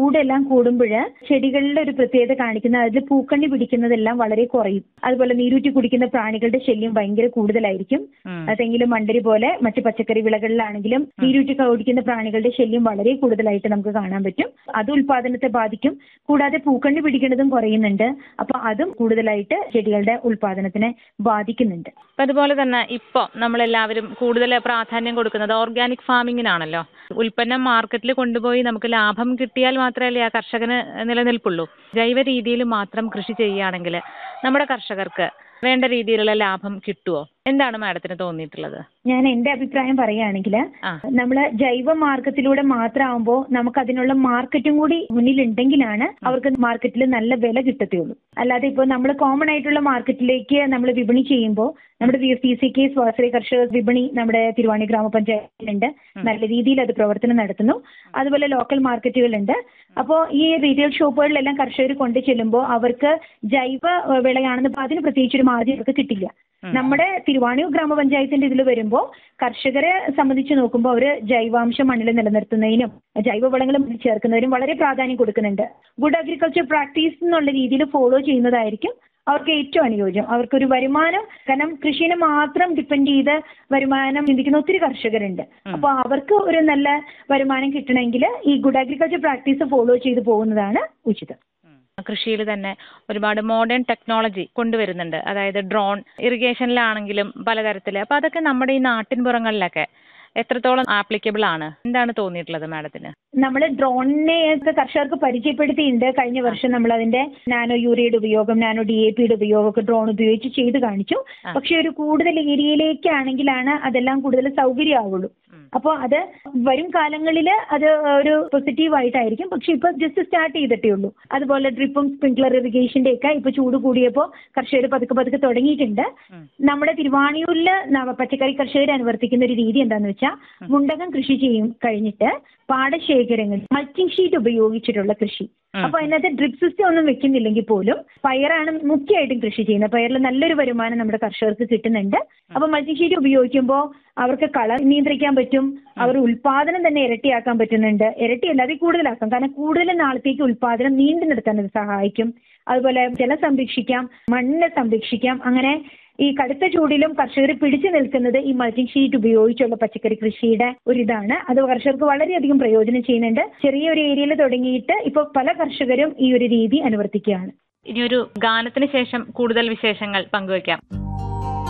ചൂടെല്ലാം കൂടുമ്പോൾ ചെടികളിലെ ഒരു പ്രത്യേകത കാണിക്കുന്ന അതിൽ പൂക്കണ്ണി പിടിക്കുന്നതെല്ലാം വളരെ കുറയും അതുപോലെ നീരൂറ്റി കുടിക്കുന്ന പ്രാണികളുടെ ശല്യം ഭയങ്കര കൂടുതലായിരിക്കും ഉം. അതെങ്കിലും മണ്ടരി പോലെ മറ്റ് പച്ചക്കറി വിളകളിലാണെങ്കിലും നീരൂറ്റി കുടിക്കുന്ന പ്രാണികളുടെ ശല്യം വളരെ കൂടുതലായിട്ട് നമുക്ക് കാണാൻ പറ്റും അത് ഉൽപാദനത്തെ ബാധിക്കും കൂടാതെ പൂക്കണ്ണി പിടിക്കുന്നതും കുറയുന്നുണ്ട് അപ്പൊ അതും കൂടുതലായിട്ട് ചെടികളുടെ ഉൽപാദനത്തിനെ ബാധിക്കുന്നുണ്ട് അപ്പൊ അതുപോലെ തന്നെ ഇപ്പൊ നമ്മളെല്ലാവരും കൂടുതൽ പ്രാധാന്യം കൊടുക്കുന്നത് ഓർഗാനിക് ഫാമിങ്ങിനാണല്ലോ ഉൽപ്പന്നം മാർക്കറ്റിൽ കൊണ്ടുപോയി നമുക്ക് ലാഭം കിട്ടിയാൽ മാത്രമല്ലേ ആ കർഷകന് നിലനിൽപ്പുള്ളൂ ജൈവ രീതിയിൽ മാത്രം കൃഷി ചെയ്യുകയാണെങ്കിൽ നമ്മുടെ കർഷകർക്ക് വേണ്ട രീതിയിലുള്ള ലാഭം കിട്ടുമോ എന്താണ് മാഡത്തിന് തോന്നിയിട്ടുള്ളത് ഞാൻ എന്റെ അഭിപ്രായം പറയുകയാണെങ്കിൽ ആ. നമ്മൾ ജൈവ മാർഗത്തിലൂടെ മാത്രമാകുമ്പോൾ നമുക്ക് അതിനുള്ള മാർക്കറ്റും കൂടി മുന്നിലുണ്ടെങ്കിലാണ് അവർക്ക് മാർക്കറ്റിൽ നല്ല വില കിട്ടത്തുള്ളൂ അല്ലാതെ ഇപ്പോൾ നമ്മൾ കോമൺ ആയിട്ടുള്ള മാർക്കറ്റിലേക്ക് നമ്മൾ വിപണി ചെയ്യുമ്പോൾ നമ്മുടെ പി സി കെ സ്വാശ്രയ കർഷക വിപണി നമ്മുടെ തിരുവാണി ഗ്രാമപഞ്ചായത്തിലുണ്ട് നല്ല രീതിയിൽ അത് പ്രവർത്തനം നടത്തുന്നു അതുപോലെ ലോക്കൽ മാർക്കറ്റുകളുണ്ട് അപ്പോൾ ഈ റീറ്റെയിൽ ഷോപ്പുകളിലെല്ലാം കർഷകർ കൊണ്ടു ചെല്ലുമ്പോൾ അവർക്ക് ജൈവ ഏഹ്, വിളയാണെന്ന് ഇപ്പൊ അതിന് പ്രത്യേകിച്ച് ഒരു മാർജിൻ അവർക്ക് കിട്ടില്ല നമ്മുടെ തിരുവാണിയൂർ ഗ്രാമപഞ്ചായത്തിന്റെ ഇതിൽ വരുമ്പോൾ കർഷകരെ സംബന്ധിച്ച് നോക്കുമ്പോൾ അവർ ജൈവാംശം മണ്ണിൽ നിലനിർത്തുന്നതിനും ജൈവവളങ്ങളും ചേർക്കുന്നതിനും വളരെ പ്രാധാന്യം കൊടുക്കുന്നുണ്ട് ഗുഡ് അഗ്രികൾച്ചർ പ്രാക്ടീസ് എന്നുള്ള രീതിയിൽ ഫോളോ ചെയ്യുന്നതായിരിക്കും അവർക്ക് ഏറ്റവും അനുയോജ്യം അവർക്കൊരു വരുമാനം കാരണം കൃഷിനെ മാത്രം ഡിപ്പെൻഡ് ചെയ്ത് വരുമാനം ചിന്തിക്കുന്ന ഒത്തിരി കർഷകരുണ്ട് അപ്പോൾ അവർക്ക് ഒരു നല്ല വരുമാനം കിട്ടണമെങ്കിൽ ഈ ഗുഡ് അഗ്രികൾച്ചർ പ്രാക്ടീസ് ഫോളോ ചെയ്ത് പോകുന്നതാണ് ഉചിതം കൃഷിയിൽ തന്നെ ഒരുപാട് മോഡേൺ ടെക്നോളജി കൊണ്ടുവരുന്നുണ്ട് അതായത് ഡ്രോൺ ഇറിഗേഷനിലാണെങ്കിലും പലതരത്തിൽ അപ്പൊ അതൊക്കെ നമ്മുടെ ഈ നാട്ടിൻപുറങ്ങളിലൊക്കെ എത്രത്തോളം ആപ്ലിക്കബിൾ ആണ് എന്താണ് തോന്നിയിട്ടുള്ളത് മാഡത്തിന് നമ്മൾ ഡ്രോണിനെ ഒക്കെ കർഷകർക്ക് പരിചയപ്പെടുത്തിയിട്ടുണ്ട് കഴിഞ്ഞ വർഷം നമ്മൾ അതിന്റെ നാനോ യൂറിയയുടെ ഉപയോഗം നാനോ ഡി എ പിയുടെ ഉപയോഗം ഒക്കെ ഡ്രോൺ ഉപയോഗിച്ച് ചെയ്ത് കാണിച്ചു പക്ഷെ ഒരു കൂടുതൽ ഏരിയയിലേക്കാണെങ്കിലാണ് അതെല്ലാം കൂടുതൽ സൗകര്യമാവുള്ളൂ അപ്പോൾ അത് വരും കാലങ്ങളിൽ അത് ഒരു പോസിറ്റീവ് ആയിട്ടായിരിക്കും പക്ഷെ ഇപ്പൊ ജസ്റ്റ് സ്റ്റാർട്ട് ചെയ്തിട്ടേ ഉള്ളൂ അതുപോലെ ഡ്രിപ്പും സ്പ്രിംഗ്ലർ ഇറിഗേഷന്റെ ഒക്കെ ഇപ്പൊ ചൂട് കൂടിയപ്പോൾ കർഷകർ പതുക്കെ പതുക്കെ തുടങ്ങിയിട്ടുണ്ട് നമ്മുടെ തിരുവാണിയൂരിൽ നവ- പച്ചക്കറി കർഷകർ അനുവർത്തിക്കുന്ന ഒരു രീതി എന്താണെന്ന് വെച്ചാൽ മുണ്ടകം കൃഷി ചെയ്യും കഴിഞ്ഞിട്ട് പാടശേഖരങ്ങൾ മൾച്ചിങ് ഷീറ്റ് ഉപയോഗിച്ചിട്ടുള്ള കൃഷി അപ്പൊ അതിനകത്ത് ഡ്രിപ്പ് സിസ്റ്റം ഒന്നും വെക്കുന്നില്ലെങ്കിൽ പോലും പയറാണ് മുഖ്യമായിട്ടും കൃഷി ചെയ്യുന്നത് പയറിൽ നല്ലൊരു വരുമാനം നമ്മുടെ കർഷകർക്ക് കിട്ടുന്നുണ്ട് അപ്പൊ മൾച്ചിങ് ഷീറ്റ് ഉപയോഗിക്കുമ്പോൾ അവർക്ക് കളർ നിയന്ത്രിക്കാൻ പറ്റും അവർ ഉൽപാദനം തന്നെ ഇരട്ടിയാക്കാൻ പറ്റുന്നുണ്ട് ഇരട്ടിയല്ല അതിൽ കൂടുതലാക്കാം കാരണം കൂടുതൽ നാളത്തേക്ക് ഉൽപാദനം നീണ്ടു നിർത്താൻ ഇത് സഹായിക്കും അതുപോലെ ജലം സംരക്ഷിക്കാം മണ്ണിനെ സംരക്ഷിക്കാം അങ്ങനെ ഈ കടുത്ത ചൂടിലും കർഷകർ പിടിച്ചു നിൽക്കുന്നത് ഈ മൾച്ചിങ് ഷീറ്റ് ഉപയോഗിച്ചുള്ള പച്ചക്കറി കൃഷിയുടെ ഒരു ഇതാണ് അത് കർഷകർക്ക് വളരെയധികം പ്രയോജനം ചെയ്യുന്നുണ്ട് ചെറിയ ഒരു ഏരിയയിൽ തുടങ്ങിയിട്ട് ഇപ്പോൾ പല കർഷകരും ഈ ഒരു രീതി അനുവർത്തിക്കുകയാണ് ഇനിയൊരു ഗാനത്തിന് ശേഷം കൂടുതൽ വിശേഷങ്ങൾ പങ്കുവയ്ക്കാം